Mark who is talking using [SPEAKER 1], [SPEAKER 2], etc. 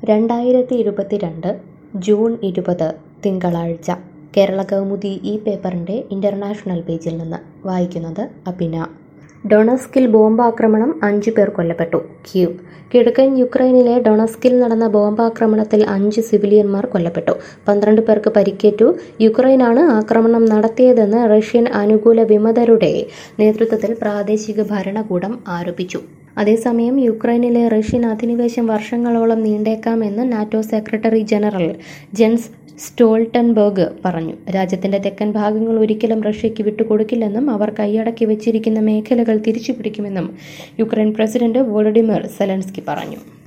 [SPEAKER 1] രണ്ടായിരത്തി ഇരുപത്തിരണ്ട് ജൂൺ ഇരുപത് തിങ്കളാഴ്ച കേരള കൗമുദി ഈ പേപ്പറിൻ്റെ ഇൻ്റർനാഷണൽ പേജിൽ നിന്ന് വായിക്കുന്നത് അഭിന ഡൊണസ്കിൽ ബോംബാക്രമണം അഞ്ചു പേർ കൊല്ലപ്പെട്ടു ക്യൂ കിഴക്കൻ യുക്രൈനിലെ ഡൊണസ്കിൽ നടന്ന ബോംബാക്രമണത്തിൽ അഞ്ച് സിവിലിയന്മാർ കൊല്ലപ്പെട്ടു പന്ത്രണ്ട് പേർക്ക് പരിക്കേറ്റു യുക്രൈനാണ് ആക്രമണം നടത്തിയതെന്ന് റഷ്യൻ അനുകൂല വിമതരുടെ നേതൃത്വത്തിൽ പ്രാദേശിക ഭരണകൂടം ആരോപിച്ചു അതേസമയം യുക്രൈനിലെ റഷ്യൻ അധിനിവേശം വർഷങ്ങളോളം നീണ്ടേക്കാമെന്ന് NATO secretary general Jens Stoltenberg പറഞ്ഞു രാജ്യത്തിന്റെ തെക്കൻ ഭാഗങ്ങൾ ഒരിക്കലും റഷ്യയ്ക്ക് വിട്ടുകൊടുക്കില്ലെന്നും അവർ കൈയടക്കി വെച്ചിരിക്കുന്ന മേഖലകൾ തിരിച്ചുപിടിക്കുമെന്നും യുക്രൈൻ പ്രസിഡന്റ് വോളഡിമിർ സെലൻസ്കി പറഞ്ഞു